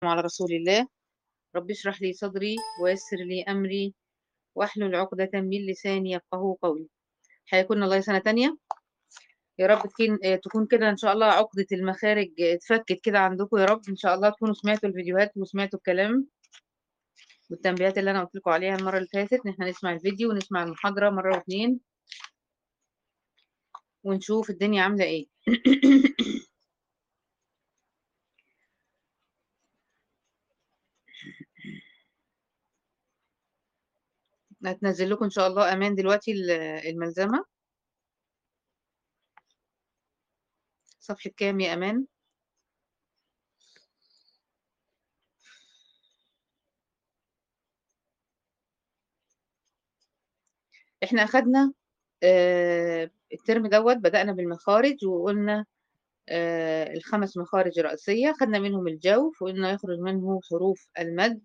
على رسول الله رب اشرح لي صدري ويسر لي أمري واحلل عقدة من لساني يفقهوا قولي حياكم الله سنة تانية يا رب تكون آه، تكون كده إن شاء الله عقدة المخارج اتفكت كده عندكم يا رب إن شاء الله تكونوا سمعتوا الفيديوهات وسمعتوا الكلام والتنبيهات اللي أنا قلت لكم عليها المرة اللي فاتت إن إحنا نسمع الفيديو ونسمع المحاضرة مرة واتنين ونشوف الدنيا عاملة إيه هتنزل لكم إن شاء الله أمان دلوقتي ال- الملزمة صفحة كام يا أمان إحنا أخدنا آه، الترم دوت بدأنا بالمخارج وقلنا آه، الخمس مخارج رئيسية خدنا منهم الجوف وقلنا يخرج منه حروف المد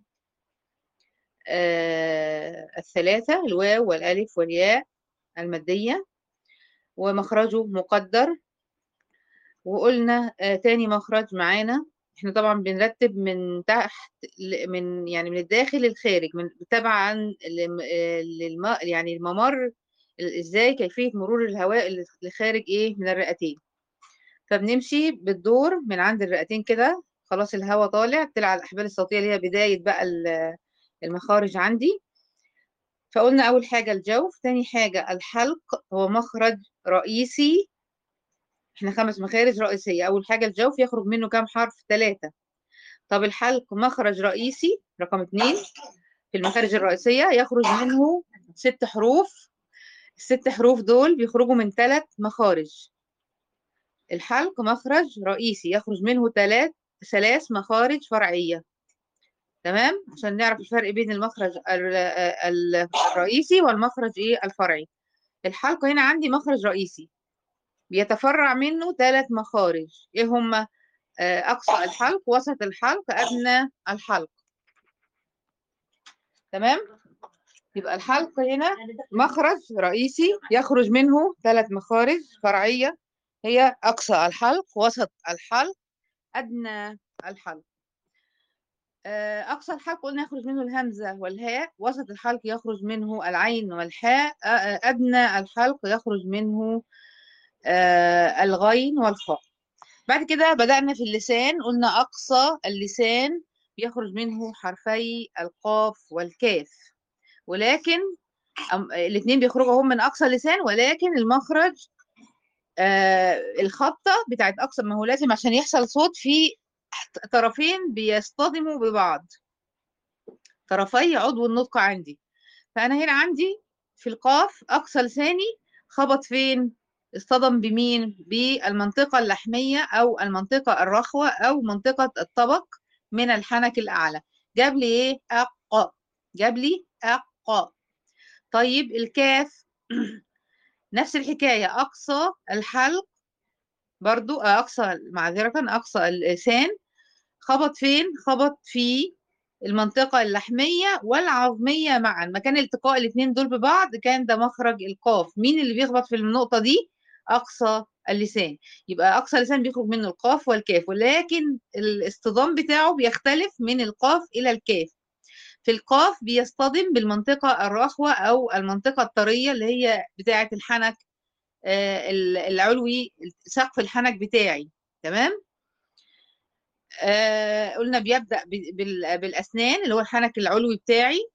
آه، الثلاثة الواو والألف والياء المادية ومخرجه مقدر وقلنا آه، تاني مخرج معانا احنا طبعا بنرتب من تحت ل- من يعني من الداخل للخارج من تبعا لم- آه، للم يعني الممر ال- ازاي كيفية مرور الهواء اللي اللي خارج ايه من الرئتين فبنمشي بالدور من عند الرئتين كده خلاص الهواء طالع طلع الأحبال الصوتية اللي هي بداية بقى ال- المخارج عندي فقلنا أول حاجة الجوف تاني حاجة الحلق هو مخرج رئيسي احنا خمس مخارج رئيسية أول حاجة الجوف يخرج منه كام حرف ثلاثة طب الحلق مخرج رئيسي رقم اتنين في المخارج الرئيسية يخرج منه ست حروف الست حروف دول بيخرجوا من ثلاث مخارج الحلق مخرج رئيسي يخرج منه ثلاث ثلاث مخارج فرعية تمام عشان نعرف الفرق بين المخرج ال- ال- الرئيسي والمخرج ايه الفرعي الحلق هنا عندي مخرج رئيسي بيتفرع منه ثلاث مخارج ايه هما آه، اقصى الحلق وسط الحلق ادنى الحلق تمام يبقى الحلق هنا مخرج رئيسي يخرج منه ثلاث مخارج فرعية هي أقصى الحلق وسط الحلق أدنى الحلق آه، أقصى الحلق قلنا يخرج منه الهمزة والهاء وسط الحلق يخرج منه العين والحاء آه، آه، أدنى الحلق يخرج منه آه، الغين والخاء بعد كده بدأنا في اللسان قلنا أقصى اللسان يخرج منه حرفي القاف والكاف ولكن الاثنين بيخرجوا هم من أقصى اللسان ولكن المخرج آه الخبطة بتاعت أقصى ما هو لازم عشان يحصل صوت في طرفين بيصطدموا ببعض طرفي عضو النطق عندي فأنا هنا عندي في القاف أقصى لساني خبط فين اصطدم بمين بالمنطقة اللحمية أو المنطقة الرخوة أو منطقة الطبق من الحنك الأعلى جاب لي إيه أق جاب لي أق طيب الكاف نفس الحكاية أقصى الحلق برضو أقصى معذرة أقصى اللسان خبط فين خبط في المنطقة اللحمية والعظمية معا مكان التقاء الاثنين دول ببعض كان ده مخرج القاف مين اللي بيخبط في النقطة دي أقصى اللسان يبقى أقصى اللسان بيخرج منه القاف والكاف ولكن الاصطدام بتاعه بيختلف من القاف إلى الكاف في القاف بيصطدم بالمنطقة الرخوة أو المنطقة الطرية اللي هي بتاعة الحنك آه، العلوي سقف الحنك بتاعي تمام آه قلنا بيبدأ ب- بال- بالأسنان اللي هو الحنك العلوي بتاعي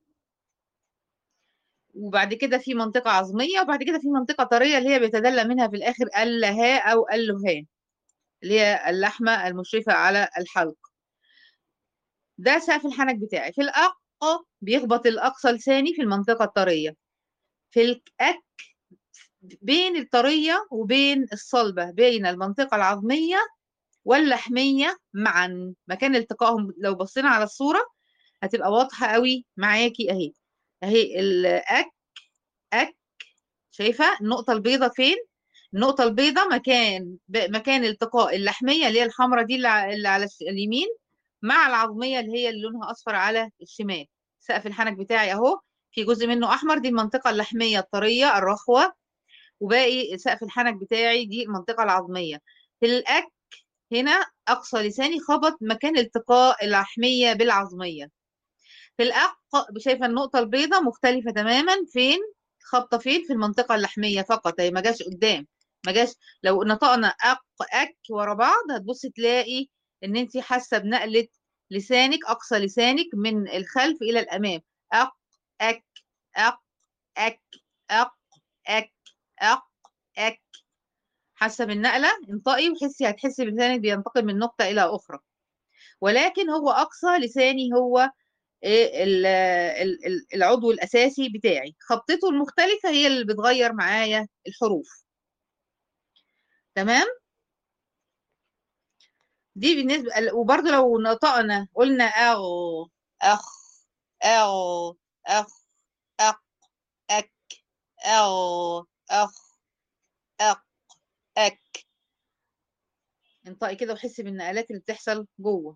وبعد كده في منطقة عظمية وبعد كده في منطقة طرية اللي هي بيتدلى منها في الآخر اللهاء أو اللهان اللي هي اللحمة المشرفة على الحلق ده سقف الحنك بتاعي في الأق بيخبط الأقصى لساني في المنطقة الطرية في الأك بين الطرية وبين الصلبة بين المنطقة العظمية واللحمية معا مكان التقائهم لو بصينا على الصورة هتبقى واضحة قوي معاكي اهي اهي الاك اك شايفة النقطة البيضة فين النقطة البيضة مكان ب- مكان التقاء اللحمية اللي هي الحمراء دي اللي ع- اللي على الش- اليمين مع العظمية اللي هي اللي لونها أصفر على الشمال سقف الحنك بتاعي أهو في جزء منه أحمر دي المنطقة اللحمية الطرية الرخوة وباقي سقف الحنك بتاعي دي المنطقة العظمية في الأك هنا أقصى لساني خبط مكان التقاء اللحمية بالعظمية في الأق شايفة النقطة البيضاء مختلفة تماما فين خبطة فين في المنطقة اللحمية فقط هي ما جاش قدام ما جاش لو نطقنا أق أك ورا بعض هتبص تلاقي إن أنت حاسة بنقلة لسانك أقصى لسانك من الخلف إلى الأمام أق أك أق أك أق أك أق أك حاسة بالنقلة انطقي وحسي هتحسي بلسانك بينتقل من نقطة إلى أخرى ولكن هو أقصى لساني هو إيه ال- ال- ال- العضو الأساسي بتاعي خبطته المختلفة هي اللي بتغير معايا الحروف تمام دي بالنسبة وبرضه لو نطقنا قلنا أغ أخ أغ أخ أق أك أغ أخ أق أك انطقي كده وحسي بالنقلات اللي بتحصل جوه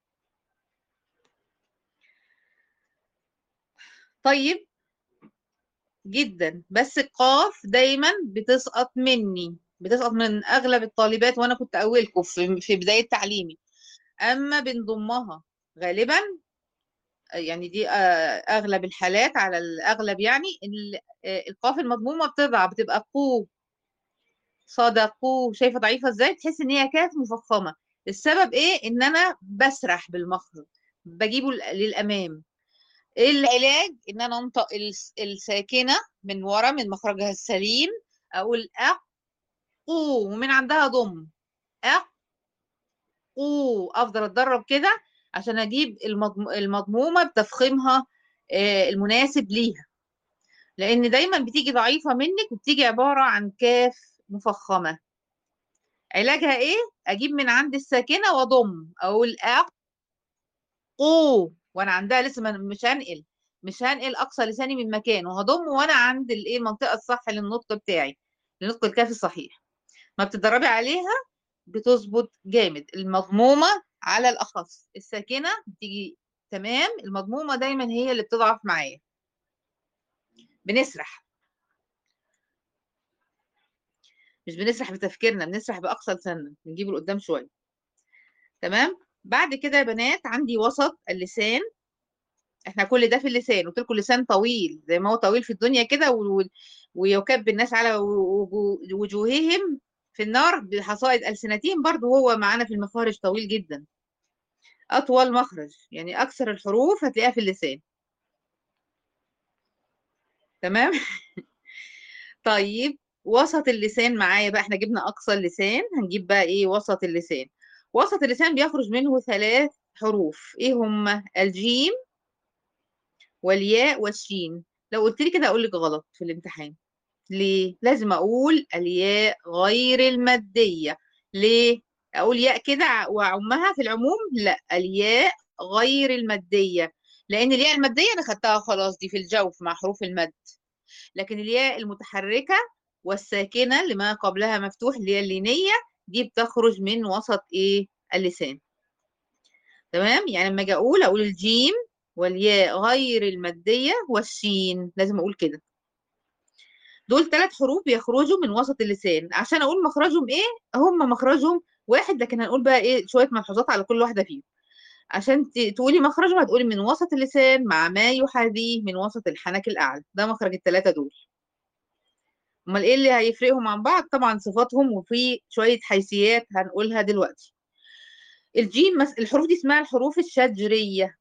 طيب جدا بس القاف دايما بتسقط مني بتسقط من اغلب الطالبات وانا كنت اولكم في في بدايه تعليمي اما بنضمها غالبا يعني دي آه، اغلب الحالات على الاغلب يعني ال- آه، القاف المضمومه بتضع بتبقى قو صدقوا شايفه ضعيفه ازاي تحس ان هي كانت مفخمه السبب ايه ان انا بسرح بالمخرج بجيبه لل- للامام ايه العلاج ان انا انطق الس- الساكنه من ورا من مخرجها السليم اقول اق قو ومن عندها ضم اق قو افضل اتدرب كده عشان اجيب المضم- المضمومه بتفخيمها آه، المناسب ليها لان دايما بتيجي ضعيفه منك وبتيجي عباره عن كاف مفخمه علاجها ايه اجيب من عند الساكنه واضم اقول اق قو وانا عندها لسه ما- مش هنقل مش هنقل اقصى لساني من مكانه وهضم وانا عند الايه المنطقه الصح للنطق بتاعي لنطق الكاف الصحيح ما بتدربي عليها بتظبط جامد المضمومه على الاخص الساكنه بتيجي تمام المضمومه دايما هي اللي بتضعف معايا بنسرح مش بنسرح بتفكيرنا بنسرح باقصى لساننا بنجيبه لقدام شويه تمام بعد كده يا بنات عندي وسط اللسان احنا كل ده في اللسان قلت لكم اللسان طويل زي ما هو طويل في الدنيا كده و- و- ويكب الناس على وجو- وجوههم في النار بحصائد ألسنتهم برضو هو معانا في المخارج طويل جدا أطول مخرج يعني أكثر الحروف هتلاقيها في اللسان تمام طيب وسط اللسان معايا بقى احنا جبنا أقصى اللسان هنجيب بقى ايه وسط اللسان وسط اللسان بيخرج منه ثلاث حروف ايه هما الجيم والياء والشين لو قلت لي كده اقول لك غلط في الامتحان ليه لازم اقول الياء غير الماديه ليه اقول ياء كده ع- واعمها في العموم لا الياء غير الماديه لان الياء الماديه انا خدتها خلاص دي في الجوف مع حروف المد لكن الياء المتحركه والساكنه اللي ما قبلها مفتوح اللي هي اللينيه دي بتخرج من وسط ايه اللسان تمام يعني لما اجي اقول اقول الجيم والياء غير الماديه والشين لازم اقول كده دول ثلاث حروف بيخرجوا من وسط اللسان عشان اقول مخرجهم ايه هم مخرجهم واحد لكن هنقول بقى ايه شويه ملحوظات على كل واحده فيهم عشان ت- تقولي مخرجهم هتقولي من وسط اللسان مع ما يحاذيه من وسط الحنك الاعلى ده مخرج الثلاثه دول امال ايه اللي هيفرقهم عن بعض طبعا صفاتهم وفي شويه حيثيات هنقولها دلوقتي الجيم مس... الحروف دي اسمها الحروف الشجريه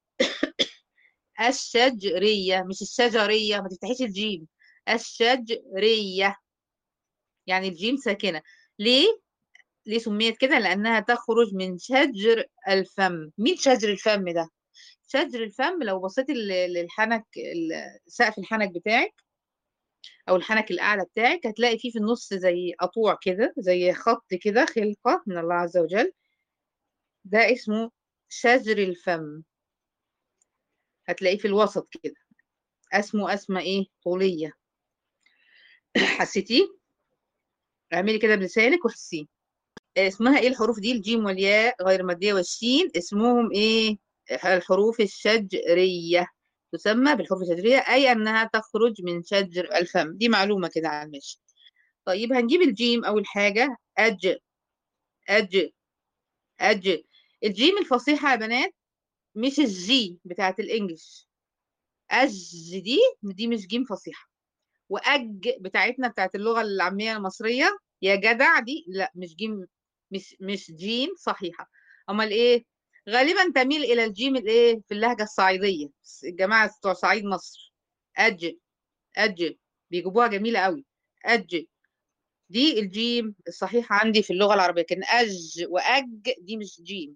الشجريه مش الشجريه ما تفتحيش الجيم الشجريه يعني الجيم ساكنه ليه ليه سميت كده لانها تخرج من شجر الفم مين شجر الفم ده شجر الفم لو بصيتي لل- للحنك ال- سقف الحنك بتاعك او الحنك الاعلى بتاعك هتلاقي فيه في النص زي قطوع كده زي خط كده خلقة من الله عز وجل ده اسمه شجر الفم هتلاقيه في الوسط كده اسمه اسمه ايه طولية حسيتيه اعملي كده بلسانك وحسيه اسمها ايه الحروف دي الجيم والياء غير المادية والشين اسمهم ايه الحروف الشجرية تسمى بالحروف الشجرية أي أنها تخرج من شجر الفم دي معلومة كده على المشي طيب هنجيب الجيم أول حاجة أج أج أج الجيم الفصيحة يا بنات مش الجي بتاعت الإنجليش أج دي دي مش جيم فصيحة وأج بتاعتنا بتاعت اللغة العامية المصرية يا جدع دي لا مش جيم مش مش جيم صحيحة أمال إيه غالبا تميل إلى الجيم الإيه في اللهجة الصعيدية الجماعة بتوع صعيد مصر أج أج بيجيبوها جميلة قوي أج دي الجيم الصحيحة عندي في اللغة العربية لكن أج وأج دي مش جيم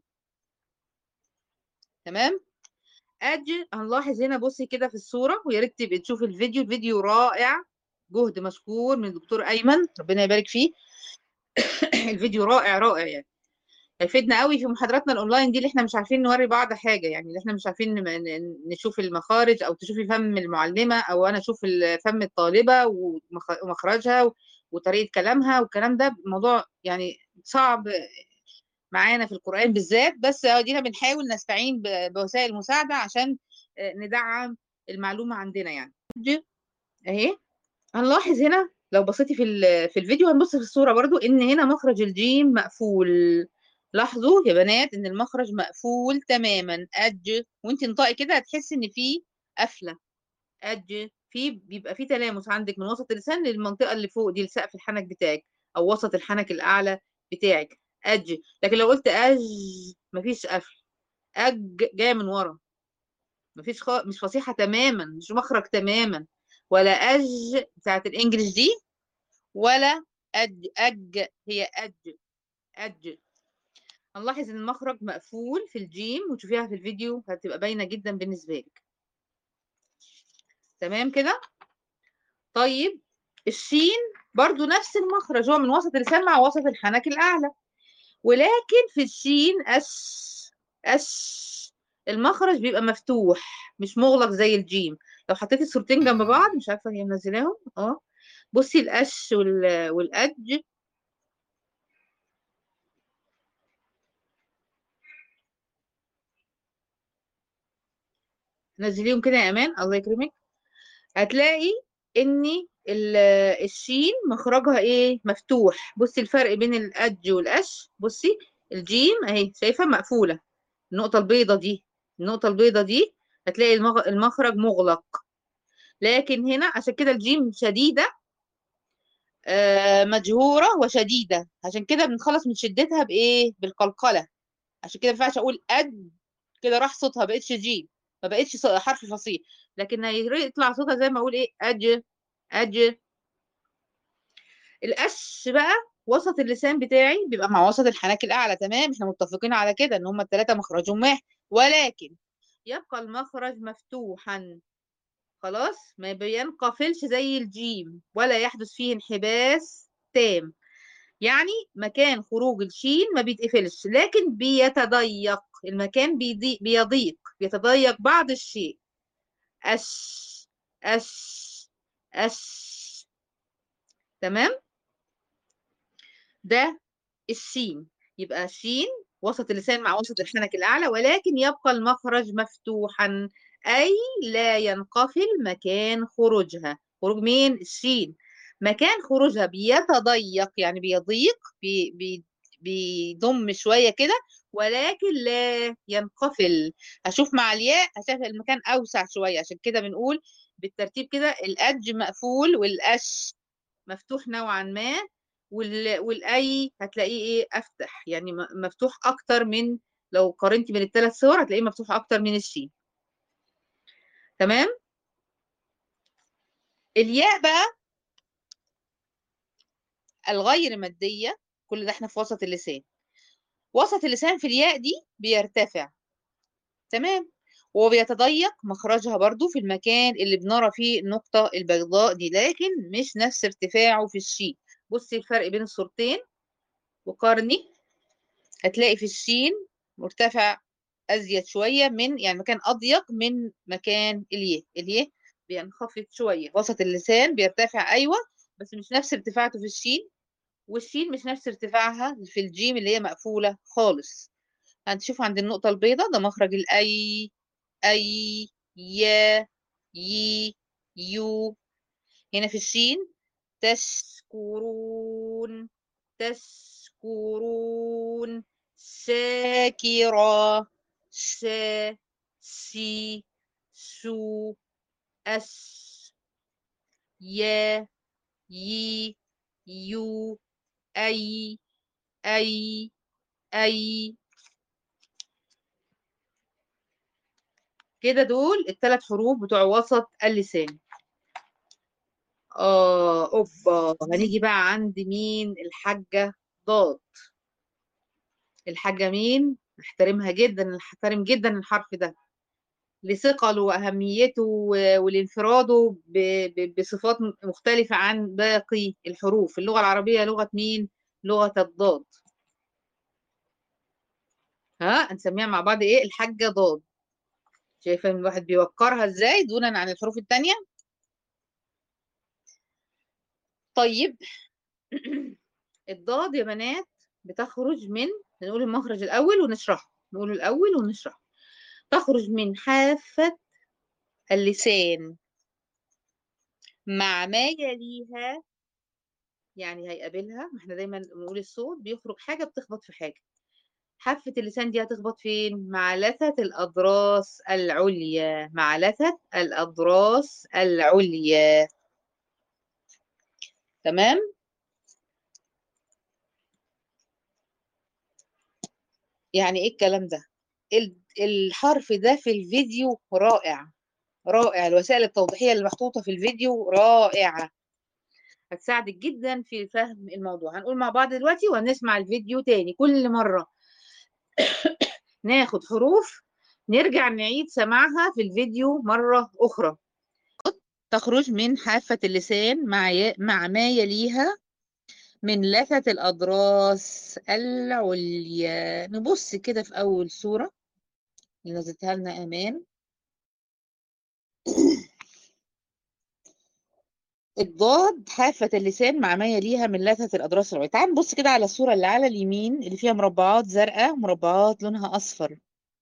تمام أج هنلاحظ هنا بصي كده في الصورة ويا ريت تبقي تشوفي الفيديو الفيديو رائع جهد مشكور من الدكتور أيمن ربنا يبارك فيه الفيديو رائع رائع يعني هيفيدنا قوي في محاضراتنا الاونلاين دي اللي احنا مش عارفين نوري بعض حاجه يعني اللي احنا مش عارفين ن- ن- نشوف المخارج او تشوفي فم المعلمه او انا اشوف ال- فم الطالبه ومخ- ومخرجها و- وطريقه كلامها والكلام ده موضوع يعني صعب معانا في القران بالذات بس ادينا بنحاول نستعين ب- بوسائل مساعده عشان آه، ندعم المعلومه عندنا يعني دي اهي هنلاحظ هنا لو بصيتي في ال- في الفيديو هنبص في الصورة برضو ان هنا مخرج الجيم مقفول لاحظوا يا بنات ان المخرج مقفول تماما اج وانت انطقي كده هتحسي ان في قفلة اج في بيبقى في تلامس عندك من وسط اللسان للمنطقة اللي فوق دي لسقف الحنك بتاعك او وسط الحنك الاعلى بتاعك اج لكن لو قلت اج مفيش قفل اج جايه من ورا مفيش خ... مش فصيحة تماما مش مخرج تماما ولا اج بتاعت الانجليش دي ولا أج أج هي أج أج هنلاحظ إن المخرج مقفول في الجيم وتشوفيها في الفيديو هتبقى باينة جدا بالنسبة لك تمام كده طيب الشين برضو نفس المخرج هو من وسط اللسان مع وسط الحنك الأعلى ولكن في الشين أش أش المخرج بيبقى مفتوح مش مغلق زي الجيم لو حطيتي الصورتين جنب بعض مش عارفة هي منزلاهم اه بصي الأش وال... والأج نزليهم كده يا امان الله يكرمك هتلاقي ان ال- الشين مخرجها ايه مفتوح بصي الفرق بين الأج والأش بصي الجيم اهي شايفة مقفولة النقطة البيضة دي النقطة البيضة دي هتلاقي المغ- المخرج مغلق لكن هنا عشان كده الجيم شديدة آه، مجهورة وشديدة عشان كده بنخلص من شدتها بإيه بالقلقلة عشان كده ما ينفعش أقول أد كده راح صوتها بقتش جيم ما بقتش ص- حرف فصيح لكن هيطلع صوتها زي ما اقول ايه اج اج القش بقى وسط اللسان بتاعي بيبقى مع وسط الحنك الاعلى تمام احنا متفقين على كده ان هما الثلاثه مخرجهم واحد ولكن يبقى المخرج مفتوحا خلاص ما بينقفلش زي الجيم ولا يحدث فيه انحباس تام يعني مكان خروج الشين ما بيتقفلش لكن بيتضيق المكان بيضيق بيضيق بيتضيق بعض الشيء أش أش أش تمام ده الشين يبقى شين وسط اللسان مع وسط الحنك الأعلى ولكن يبقى المخرج مفتوحا أي لا ينقفل مكان خروجها خروج مين الشين مكان خروجها بيتضيق يعني بيضيق بي بي بيضم شوية كده ولكن لا ينقفل هشوف مع الياء هشوف المكان أوسع شوية عشان كده بنقول بالترتيب كده الأج مقفول والأش مفتوح نوعا ما وال... والاي هتلاقيه ايه افتح يعني م- مفتوح اكتر من لو قارنتي بين الثلاث صور هتلاقيه مفتوح اكتر من الشين تمام الياء بقى الغير مادية كل ده احنا في وسط اللسان وسط اللسان في الياء دي بيرتفع تمام وبيتضيق مخرجها برضو في المكان اللي بنرى فيه النقطة البيضاء دي لكن مش نفس ارتفاعه في الشين بصي الفرق بين الصورتين وقارني هتلاقي في الشين مرتفع أزيد شوية من يعني مكان أضيق من مكان اليه اليه بينخفض شوية وسط اللسان بيرتفع أيوة بس مش نفس ارتفاعته في الشين والشين مش نفس ارتفاعها في الجيم اللي هي مقفولة خالص هنشوف عند النقطة البيضاء ده مخرج الأي أي يا يي يو هنا في الشين تشكرون تشكرون ساكرة س سي سو أس يا يي يو أي أي أي كده دول الثلاث حروف بتوع وسط اللسان اه اوبا هنيجي بقى عند مين الحاجة ضاد الحاجة مين نحترمها جدا نحترم جدا الحرف ده لثقله وأهميته و- ولانفراده ب- ب- بصفات مختلفة عن باقي الحروف اللغة العربية لغة مين لغة الضاد ها هنسميها مع بعض ايه الحاجة ضاد شايفة ان الواحد بيوقرها ازاي دونا عن الحروف التانية طيب الضاد يا بنات بتخرج من نقول المخرج الأول ونشرحه نقول الأول ونشرحه تخرج من حافة اللسان مع ما يليها يعني هيقابلها ما احنا دايما بنقول الصوت بيخرج حاجة بتخبط في حاجة حافة اللسان دي هتخبط فين؟ مع لثة الأضراس العليا مع لثة الأضراس العليا تمام؟ يعني ايه الكلام ده؟ ال- الحرف ده في الفيديو رائع رائع الوسائل التوضيحية اللي محطوطة في الفيديو رائعة هتساعدك جدا في فهم الموضوع هنقول مع بعض دلوقتي وهنسمع الفيديو تاني كل مرة ناخد حروف نرجع نعيد سماعها في الفيديو مرة أخرى تخرج من حافة اللسان مع ي... مع ما يليها من لثة الأضراس العليا نبص كده في أول صورة اللي نزلتها لنا أمان الضاد حافة اللسان مع ما يليها من لثة الأضراس العليا تعال نبص كده على الصورة اللي على اليمين اللي فيها مربعات زرقاء ومربعات لونها أصفر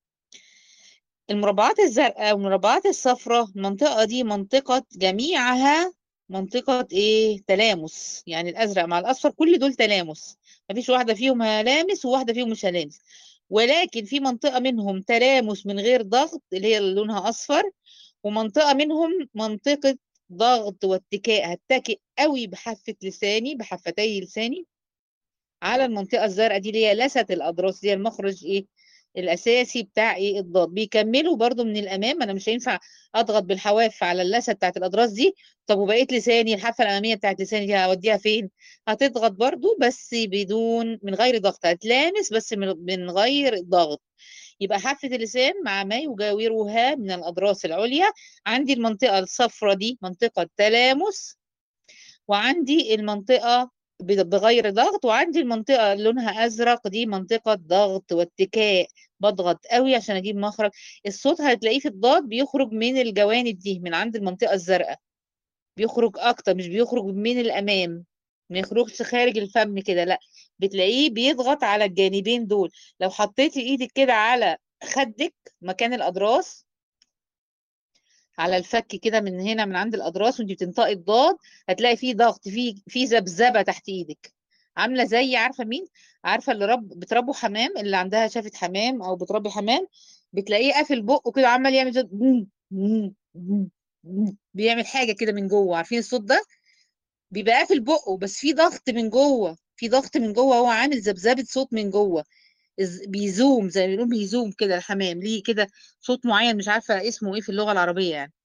المربعات الزرقاء والمربعات الصفراء المنطقة دي منطقة جميعها منطقة ايه تلامس يعني الأزرق مع الأصفر كل دول تلامس مفيش واحدة فيهم هلامس وواحدة فيهم مش هلامس ولكن في منطقة منهم تلامس من غير ضغط اللي هي اللي لونها أصفر ومنطقة منهم منطقة ضغط واتكاء هتكئ قوي بحافة لساني بحفتي لساني على المنطقة الزرقاء دي اللي هي لثة الأضراس دي المخرج ايه الأساسي بتاع ايه الضاد بيكملوا برضو من الأمام أنا مش هينفع أضغط بالحواف على اللثة بتاعت الأضراس دي طب وبقية لساني الحافة الأمامية بتاعت لساني دي هوديها فين هتضغط برضو بس بدون من غير ضغط هتلامس بس من من غير ضغط يبقى حافة اللسان مع ما يجاورها من الأضراس العليا عندي المنطقة الصفراء دي منطقة تلامس وعندي المنطقة ب- بغير ضغط وعندي المنطقة اللي لونها أزرق دي منطقة ضغط واتكاء بضغط قوي عشان أجيب مخرج الصوت هتلاقيه في الضاد بيخرج من الجوانب دي من عند المنطقة الزرقاء بيخرج أكتر مش بيخرج من الأمام ما يخرجش خارج الفم كده لا بتلاقيه بيضغط على الجانبين دول لو حطيتي ايدك كده على خدك مكان الأضراس على الفك كده من هنا من عند الأضراس وانت بتنطقي الضاد هتلاقي فيه ضغط فيه فيه ذبذبة تحت ايدك عاملة زي عارفة مين عارفة اللي رب بتربوا حمام اللي عندها شافة حمام او بتربي حمام بتلاقيه قافل بقه كده عمال يعمل زي بوم بوم بوم بوم. بيعمل حاجة كده من جوه عارفين الصوت ده بيبقى قافل بقه بس في ضغط من جوه في ضغط من جوه هو عامل ذبذبة صوت من جوه إز- بيزوم زي ما بيقولوا بيزوم كده الحمام ليه كده صوت معين مش عارفة اسمه ايه في اللغة العربية يعني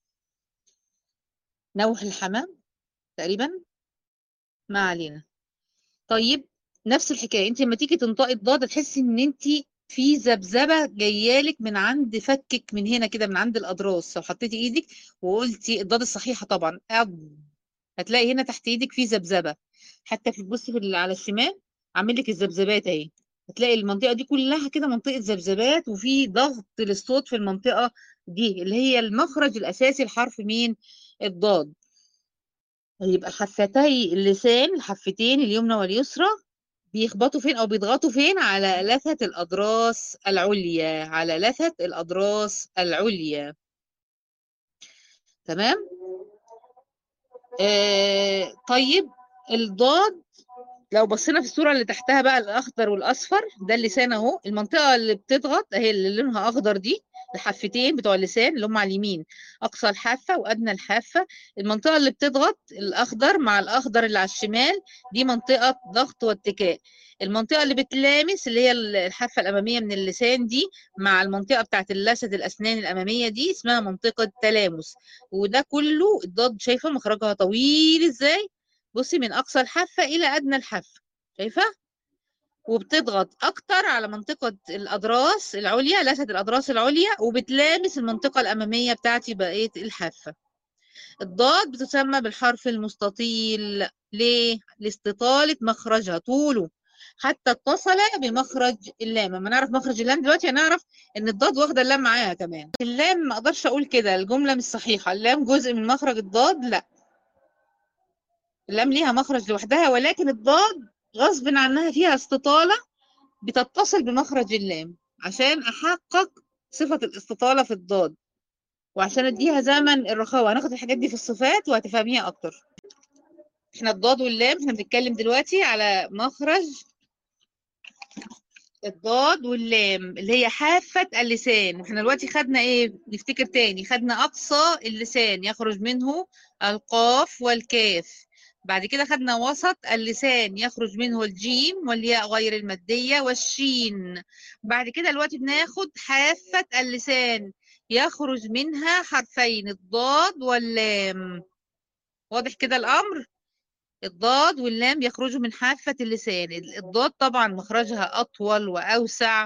نوح الحمام تقريبا ما علينا طيب نفس الحكايه انت لما تيجي تنطقي الضاد تحسي ان انت في ذبذبه جايالك من عند فكك من هنا كده من عند الاضراس لو حطيتي ايدك وقلتي الضاد الصحيحه طبعا أض هتلاقي هنا تحت ايدك في ذبذبه حتى في بصي في ال- على الشمال عامل لك الذبذبات اهي هتلاقي المنطقه دي كلها كده منطقه ذبذبات وفي ضغط للصوت في المنطقه دي اللي هي المخرج الاساسي لحرف مين الضاد يبقى حفتي اللسان الحفتين اليمنى واليسرى بيخبطوا فين او بيضغطوا فين على لثة الأضراس العليا على لثة الأضراس العليا تمام آه طيب الضاد لو بصينا في الصورة اللي تحتها بقى الأخضر والأصفر ده اللسان أهو المنطقة اللي بتضغط أهي اللي لونها أخضر دي الحافتين بتوع اللسان اللي هم على اليمين أقصى الحافة وأدنى الحافة المنطقة اللي بتضغط الأخضر مع الأخضر اللي على الشمال دي منطقة ضغط واتكاء المنطقة اللي بتلامس اللي هي الحافة الأمامية من اللسان دي مع المنطقة بتاعت اللثة الأسنان الأمامية دي اسمها منطقة تلامس وده كله الضاد شايفة مخرجها طويل ازاي بصي من أقصى الحافة إلى أدنى الحافة شايفة وبتضغط أكتر على منطقة الأضراس العليا لثة الأضراس العليا وبتلامس المنطقة الأمامية بتاعتي بقية الحافة الضاد بتسمى بالحرف المستطيل ليه؟ لاستطالة مخرجها طوله حتى اتصل بمخرج اللام لما نعرف مخرج اللام دلوقتي هنعرف ان الضاد واخده اللام معاها كمان اللام ما اقدرش اقول كده الجمله مش صحيحه اللام جزء من مخرج الضاد لا اللام ليها مخرج لوحدها ولكن الضاد غصب عنها فيها استطالة بتتصل بمخرج اللام عشان أحقق صفة الاستطالة في الضاد وعشان اديها زمن الرخاوة هناخد الحاجات دي في الصفات وهتفهميها أكتر احنا الضاد واللام احنا بنتكلم دلوقتي على مخرج الضاد واللام اللي هي حافة اللسان احنا دلوقتي خدنا ايه نفتكر تاني خدنا أقصى اللسان يخرج منه القاف والكاف بعد كده خدنا وسط اللسان يخرج منه الجيم والياء غير المادية والشين بعد كده دلوقتي بناخد حافة اللسان يخرج منها حرفين الضاد واللام واضح كده الأمر الضاد واللام يخرجوا من حافة اللسان الضاد طبعا مخرجها أطول وأوسع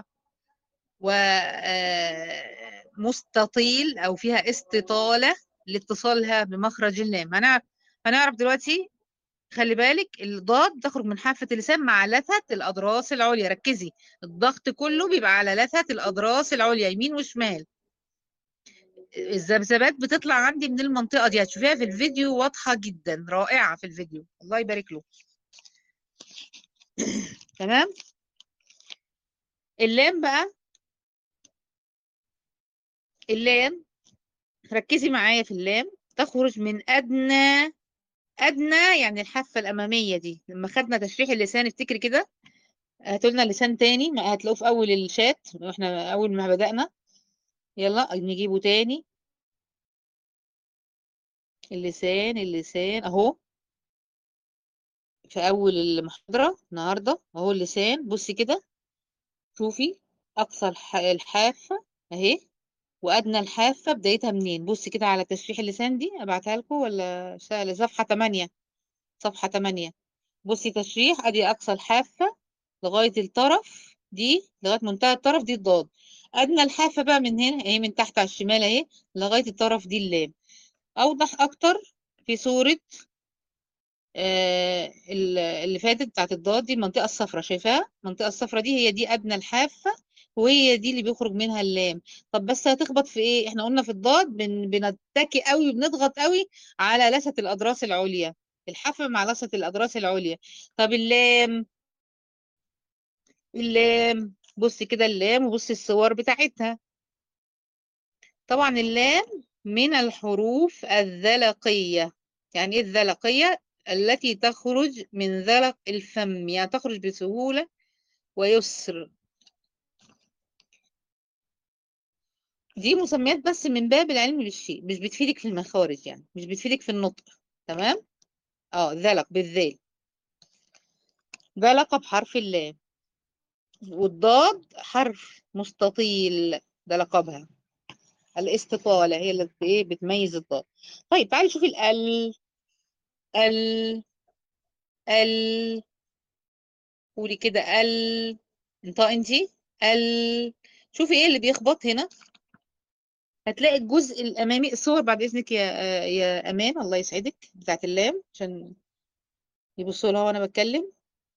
ومستطيل أو فيها استطالة لاتصالها بمخرج اللام هنعرف هنعرف دلوقتي خلي بالك الضاد تخرج من حافة اللسان مع لثة الأضراس العليا ركزي الضغط كله بيبقى على لثة الأضراس العليا يمين وشمال الذبذبات بتطلع عندي من المنطقة دي هتشوفيها في الفيديو واضحة جدا رائعة في الفيديو الله يبارك له تمام اللام بقى اللام ركزي معايا في اللام تخرج من أدنى أدنى يعني الحافة الأمامية دي لما خدنا تشريح اللسان افتكري كده هاتوا لنا لسان تاني هتلاقوه في أول الشات واحنا أول ما بدأنا يلا نجيبه تاني اللسان اللسان أهو في أول المحاضرة النهاردة أهو اللسان بصي كده شوفي أقصى الحافة أهي وأدنى الحافة بدايتها منين بصي كده على تشريح اللسان دي أبعتها لكم ولا سهلة صفحة 8 صفحة 8 بصي تشريح أدي أقصى الحافة لغاية الطرف دي لغاية منتهى الطرف دي الضاد أدنى الحافة بقى من هنا أهي من تحت على الشمال أهي لغاية الطرف دي اللام أوضح أكتر في صورة آه اللي فاتت بتاعت الضاد دي المنطقة الصفراء شايفاها المنطقة الصفراء دي هي دي أدنى الحافة وهي دي اللي بيخرج منها اللام طب بس هتخبط في ايه احنا قلنا في الضاد بن... بنتكي قوي وبنضغط قوي على لثة الأضراس العليا الحافة مع لثة الأضراس العليا طب اللام اللام بصي كده اللام وبصي الصور بتاعتها طبعا اللام من الحروف الذلقية يعني ايه الذلقية التي تخرج من ذلق الفم يعني تخرج بسهولة ويسر دي مسميات بس من باب العلم بالشيء مش بتفيدك في المخارج يعني مش بتفيدك في النطق تمام اه ذلق بالذال ذلق بحرف اللام والضاد حرف مستطيل ده لقبها الاستطالة هي اللي ايه بتميز الضاد طيب تعالي شوفي ال ال ال قولي كده ال انطق انتي ال شوفي ايه اللي بيخبط هنا هتلاقي الجزء الامامي الصور بعد اذنك يا يا امان الله يسعدك بتاعت اللام عشان يبصوا لها وانا بتكلم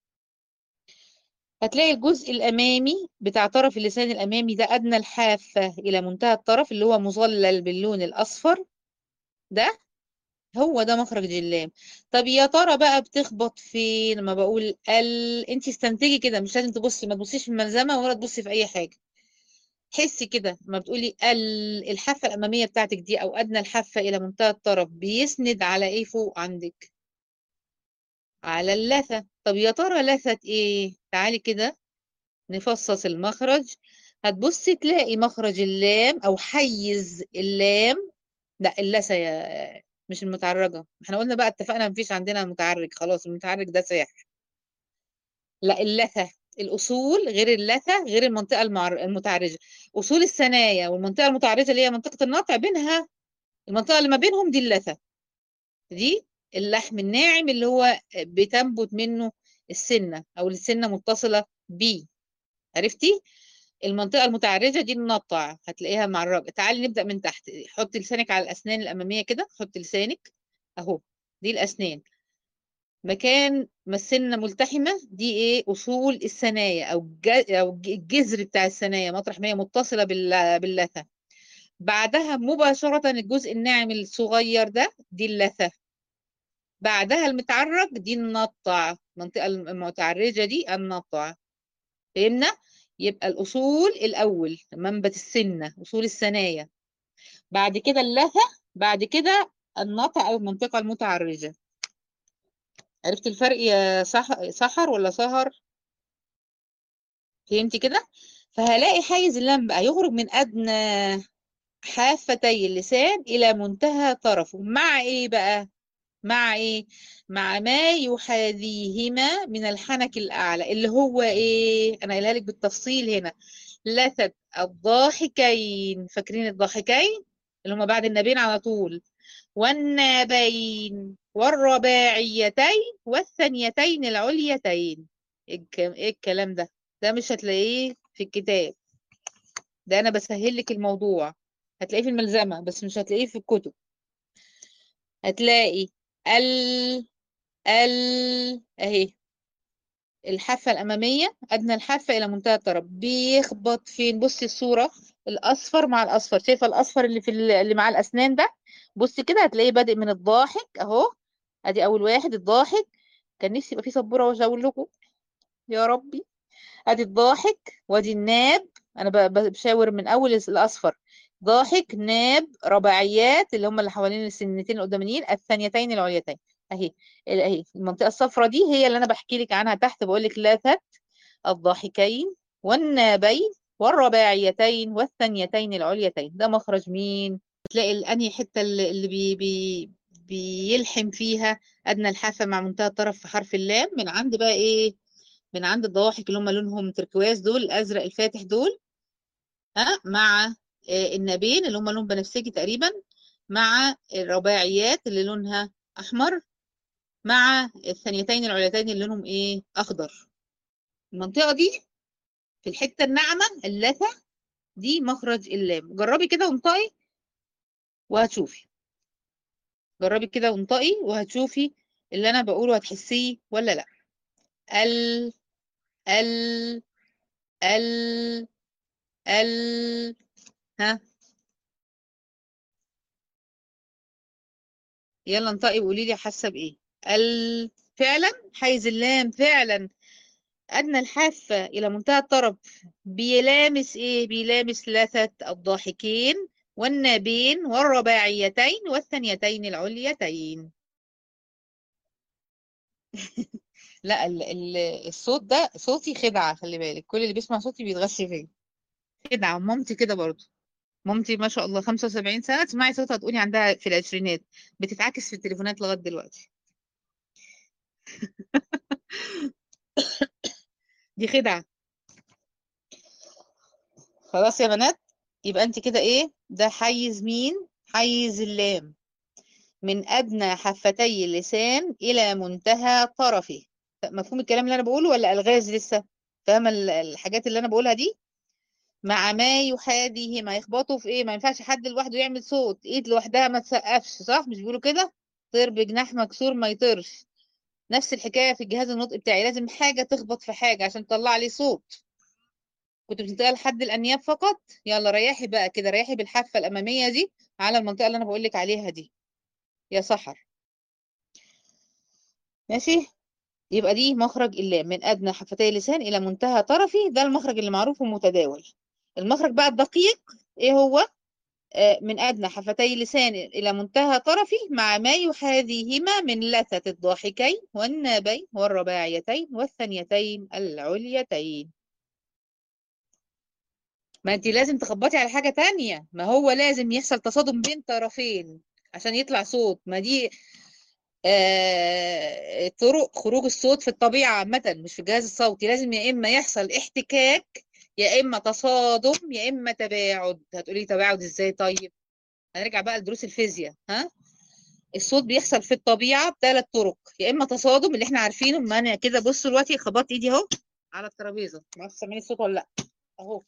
هتلاقي الجزء الامامي بتاع طرف اللسان الامامي ده ادنى الحافه الى منتهى الطرف اللي هو مظلل باللون الاصفر ده هو ده مخرج اللام طب يا ترى بقى بتخبط فين لما بقول ال انت استنتجي كده مش لازم تبصي ما تبصيش في الملزمه ولا تبصي في اي حاجه حسي كده لما بتقولي ال الحافه الاماميه بتاعتك دي او ادنى الحافه الى منتهى الطرف بيسند على ايه فوق عندك على اللثه طب يا ترى لثت ايه تعالي كده نفصص المخرج هتبصي تلاقي مخرج اللام او حيز اللام لا اللثه يا مش المتعرجه احنا قلنا بقى اتفقنا مفيش عندنا متعرج خلاص المتعرج ده ساح لا اللثه الاصول غير اللثه غير المنطقه المعر... المتعرجه اصول الثنايا والمنطقه المتعرجه اللي هي منطقه النطع بينها المنطقه اللي ما بينهم دي اللثه دي اللحم الناعم اللي هو بتنبت منه السنه او السنه متصله بيه عرفتي المنطقه المتعرجه دي النطع هتلاقيها معرجه تعالي نبدا من تحت حطي لسانك على الاسنان الاماميه كده حطي لسانك اهو دي الاسنان مكان ما السنه ملتحمه دي ايه اصول الثنايا او الج- او الجذر بتاع الثنايا مطرح ما هي متصله بال- باللثه بعدها مباشره الجزء الناعم الصغير ده دي اللثه بعدها المتعرج دي النطع المنطقه المتعرجه دي النطع فهمنا يبقى الأصول الأول منبت السنة أصول الثنايا بعد كده اللثة بعد كده النطع أو المنطقة المتعرجة عرفت الفرق يا سح... سحر ولا سهر فهمتي كده فهلاقي حيز اللام بقى يخرج من أدنى حافتي اللسان إلى منتهى طرفه مع إيه بقى مع إيه مع ما يحاذيهما من الحنك الأعلى اللي هو إيه أنا قايلها لك بالتفصيل هنا لثة الضاحكين فاكرين الضاحكين اللي هما بعد النابين على طول والنابين والرباعيتين والثنيتين العليتين ايه الك- إيه الكلام ده ده مش هتلاقيه في الكتاب ده انا بسهل لك الموضوع هتلاقيه في الملزمة بس مش هتلاقيه في الكتب هتلاقي ال ال اهي الحافة الأمامية أدنى الحافة إلى منتهى الطرف بيخبط فين بصي الصورة الأصفر مع الأصفر شايفة الأصفر اللي في ال- اللي مع الأسنان ده بصي كده هتلاقيه بادئ من الضاحك أهو أدي أول واحد الضاحك كان نفسي يبقى فيه سبورة وأقول لكم يا ربي أدي الضاحك وأدي الناب أنا ب- ب- بشاور من أول الأصفر ضاحك ناب رباعيات اللي هم اللي حوالين السنتين القدامانيين الثانيتين العليتين اهي اهي المنطقه الصفراء دي هي اللي انا بحكي لك عنها تحت بقول لك لثت الضاحكين والنابين والرباعيتين والثانيتين العليتين ده مخرج مين تلاقي الانهي حته اللي اللي بي بي بيلحم فيها ادنى الحافه مع منتهى الطرف في حرف اللام من عند بقى ايه من عند الضواحك اللي هم لونهم تركواز دول الازرق الفاتح دول ها مع آه، النابين اللي هم لون بنفسجي تقريبا مع الرباعيات اللي لونها احمر مع الثانيتين العليتين اللي لونهم ايه اخضر المنطقه دي في الحته الناعمه اللثه دي مخرج اللام جربي كده وانطقي وهتشوفي جربي كده وانطقي وهتشوفي اللي انا بقوله هتحسيه ولا لا ال ال ال ال ها يلا انطقي وقولي لي حاسه بايه ال فعلا حيز اللام فعلا أدنى الحافة إلى منتهى الطرف بيلامس إيه؟ بيلامس لثة الضاحكين والنابين والرباعيتين والثانيتين العليتين لا ال ال الصوت ده صوتي خدعة خلي بالك كل اللي بيسمع صوتي بيتغش فيا خدعة مامتي كده برضو مامتي ما شاء الله 75 سنة تسمعي صوتها تقولي عندها في العشرينات بتتعكس في التليفونات لغاية دلوقتي دي خدعة خلاص يا بنات يبقى انت كده ايه ده حيز مين حيز اللام من ادنى حفتي اللسان الى منتهى طرفه مفهوم الكلام اللي انا بقوله ولا الغاز لسه فاهمه ال- الحاجات اللي انا بقولها دي مع ما يحاذيه ما يخبطوا في ايه ما ينفعش حد لوحده يعمل صوت ايد لوحدها ما تسقفش صح مش بيقولوا كده طير بجناح مكسور ما يطيرش نفس الحكايه في الجهاز النطقي بتاعي لازم حاجه تخبط في حاجه عشان تطلع لي صوت كنت بتنتقل لحد الانياب فقط يلا ريحي بقى كده ريحي بالحافه الاماميه دي على المنطقه اللي انا بقول لك عليها دي يا سحر ماشي يبقى دي مخرج اللام من ادنى حفتي اللسان الى منتهى طرفي ده المخرج اللي معروف ومتداول المخرج بقى الدقيق ايه هو آه، من أدنى حفتي اللسان إلى منتهى طرفه مع ما يحاذيهما من لثة الضاحكين والنابين والرباعيتين والثنيتين العليتين ما انت لازم تخبطي على حاجة تانية ما هو لازم يحصل تصادم بين طرفين عشان يطلع صوت ما دي آه طرق خروج الصوت في الطبيعة عامة مش في الجهاز الصوتي لازم يا إما يحصل احتكاك يا إما تصادم يا إما تباعد هتقولي تباعد إزاي طيب هنرجع بقى لدروس الفيزياء ها الصوت بيحصل في الطبيعة بثلاث طرق يا إما تصادم اللي احنا عارفينه ما أنا كده بصوا دلوقتي خبطت إيدي أهو على الترابيزة ما اعرفش سامعين الصوت ولا لأ أهو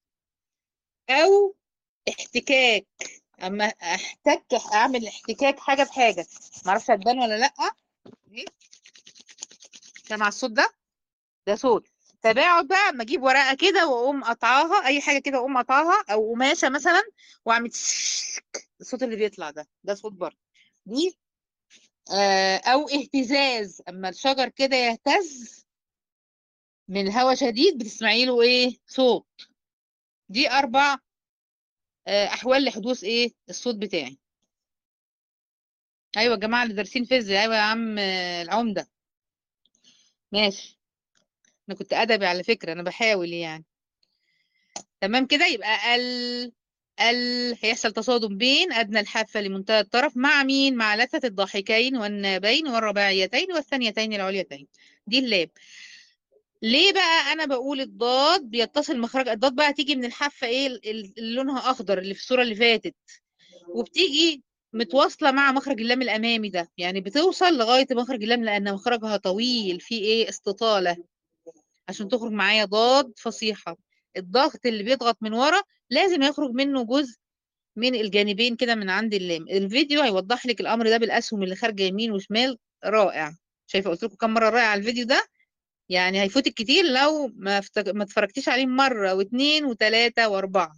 او احتكاك اما احتك اعمل احتكاك حاجه بحاجه ما اعرفش هتبان ولا لا اهي سامع الصوت ده ده صوت تباعد بقى اما اجيب ورقه كده واقوم قطعاها اي حاجه كده واقوم قطعاها او قماشه مثلا واعمل الصوت اللي بيطلع ده ده صوت برضه دي آه او اهتزاز اما الشجر كده يهتز من الهواء شديد بتسمعي له ايه صوت دي اربع احوال لحدوث ايه الصوت بتاعي ايوه يا جماعه اللي دارسين فيزياء ايوه يا عم العمده ماشي انا كنت ادبي على فكره انا بحاول يعني تمام كده يبقى ال ال هيحصل تصادم بين ادنى الحافه لمنتهى الطرف مع مين مع لثه الضاحكين والنابين والرباعيتين والثانيتين العليتين دي اللام ليه بقى انا بقول الضاد بيتصل مخرج الضاد بقى تيجي من الحافه ايه اللي لونها اخضر اللي في الصوره اللي فاتت وبتيجي متواصله مع مخرج اللام الامامي ده يعني بتوصل لغايه مخرج اللام لان مخرجها طويل في ايه استطاله عشان تخرج معايا ضاد فصيحه الضغط اللي بيضغط من ورا لازم يخرج منه جزء من الجانبين كده من عند اللام الفيديو هيوضح لك الامر ده بالاسهم اللي خارجه يمين وشمال رائع شايفه قلت لكم كم مره رائع على الفيديو ده يعني هيفوتك كتير لو ما فتك... ما اتفرجتيش عليه مرة واثنين وثلاثة واربعة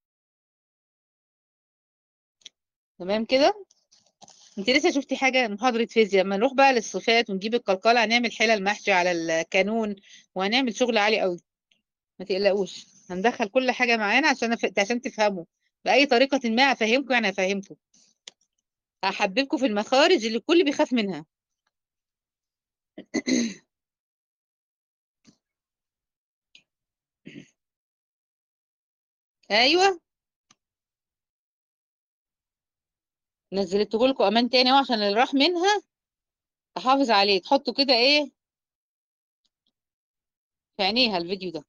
تمام كده انت لسه شفتي حاجة محاضرة فيزياء اما نروح بقى للصفات ونجيب القلقلة هنعمل حلل محشي على الكانون وهنعمل شغل عالي قوي ما تقلقوش هندخل كل حاجة معانا عشان أف... عشان تفهموا بأي طريقة ما أفهمكم يعني أفهمكم هحببكم في المخارج اللي الكل بيخاف منها ايوه نزلته لكم امان تاني اهو عشان اللي راح منها تحافظ عليه تحطه كده ايه في عينيها الفيديو ده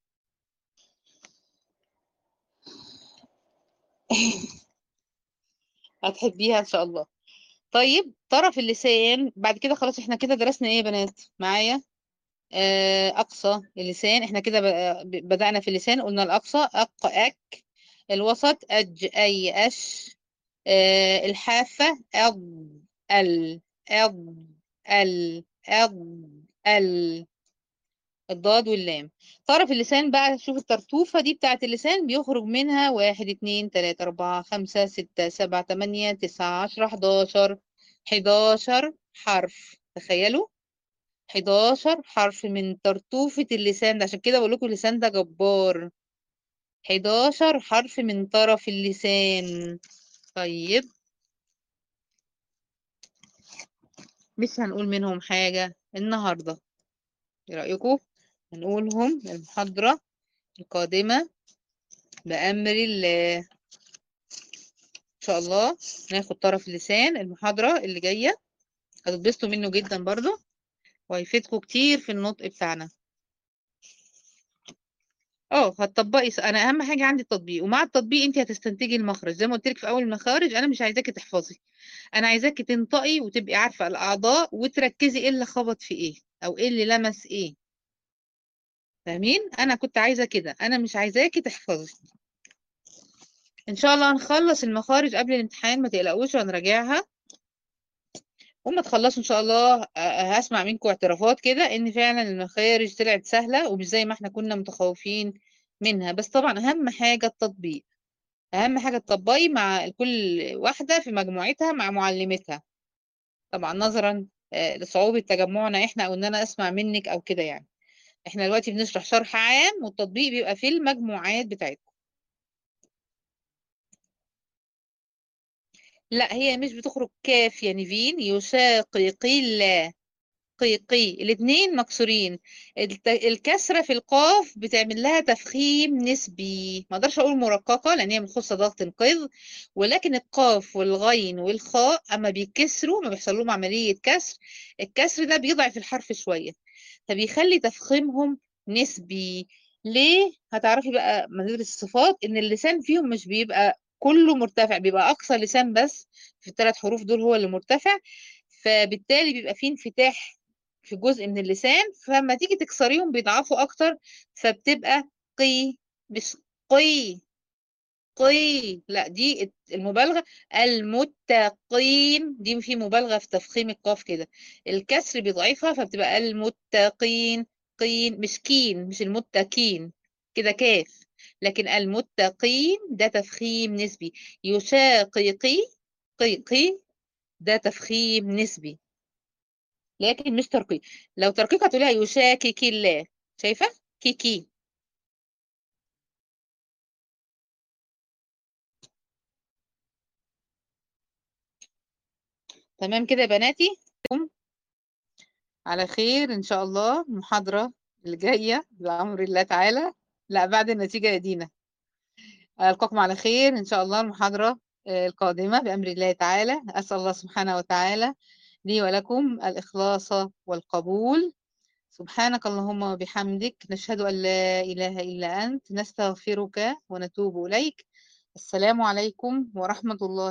هتحبيها ان شاء الله طيب طرف اللسان بعد كده خلاص احنا كده درسنا ايه يا بنات معايا آه اقصى اللسان احنا كده بدأنا في اللسان قلنا الاقصى اق اك الوسط اج اي اش آه الحافة اض ال اض ال اض ال الضاد واللام طرف اللسان بقى شوف الترتوفة دي بتاعت اللسان بيخرج منها واحد اتنين تلاتة اربعة خمسة ستة سبعة تمانية تسعة عشرة حداشر حداشر حرف تخيلوا 11 حرف من ترتوفة اللسان ده عشان كده بقول لكم اللسان ده جبار 11 حرف من طرف اللسان طيب مش هنقول منهم حاجة النهاردة ايه رأيكم هنقولهم المحاضرة القادمة بأمر الله إن شاء الله ناخد طرف اللسان المحاضرة اللي جاية هتتبسطوا منه جدا برضو وهيفيدكم كتير في النطق بتاعنا اه هتطبقي انا اهم حاجه عندي التطبيق ومع التطبيق انت هتستنتجي المخرج زي ما قلت لك في اول المخارج انا مش عايزاكي تحفظي انا عايزاكي تنطقي وتبقي عارفه الاعضاء وتركزي ايه اللي خبط في ايه او ايه اللي لمس ايه فاهمين انا كنت عايزه كده انا مش عايزاكي تحفظي ان شاء الله هنخلص المخارج قبل الامتحان ما تقلقوش وهنراجعها وما تخلصوا ان شاء الله هسمع منكم اعترافات كده ان فعلا المخارج طلعت سهله ومش زي ما احنا كنا متخوفين منها بس طبعا اهم حاجه التطبيق اهم حاجه تطبقي مع كل واحده في مجموعتها مع معلمتها طبعا نظرا لصعوبه تجمعنا احنا او ان انا اسمع منك او كده يعني احنا دلوقتي بنشرح شرح عام والتطبيق بيبقى في المجموعات بتاعتكم لا هي مش بتخرج كاف يعني فين يشاقق لا قيقي الاتنين مكسورين الت- الكسرة في القاف بتعمل لها تفخيم نسبي ما اقدرش اقول مرققة لان هي مخصة ضغط انقاذ ولكن القاف والغين والخاء اما بيكسروا ما بيحصل لهم عملية كسر الكسر ده بيضعف الحرف شوية فبيخلي تفخيمهم نسبي ليه هتعرفي بقى ما ندرس الصفات ان اللسان فيهم مش بيبقى كله مرتفع بيبقى اقصى لسان بس في الثلاث حروف دول هو اللي مرتفع فبالتالي بيبقى فيه انفتاح في جزء من اللسان فلما تيجي تكسريهم بيضعفوا اكتر فبتبقى قي مش قي قي لا دي المبالغة المتقين دي في مبالغة في تفخيم القاف كده الكسر بيضعفها فبتبقى المتقين قين مش كين مش المتقين كده كاف لكن المتقين ده تفخيم نسبي يشاققي قيقي ده تفخيم نسبي لكن مش ترقيق لو ترقيق هتقوليها يشاكك الله شايفة كيكي تمام كده يا بناتي على خير إن شاء الله المحاضرة اللي جاية بأمر الله تعالى لا بعد النتيجة يا دينا ألقاكم على خير إن شاء الله المحاضرة آه، القادمة بأمر الله تعالى أسأل الله سبحانه وتعالى لي ولكم الإخلاص والقبول سبحانك اللهم وبحمدك نشهد أن لا إله إلا أنت نستغفرك ونتوب إليك السلام عليكم ورحمة الله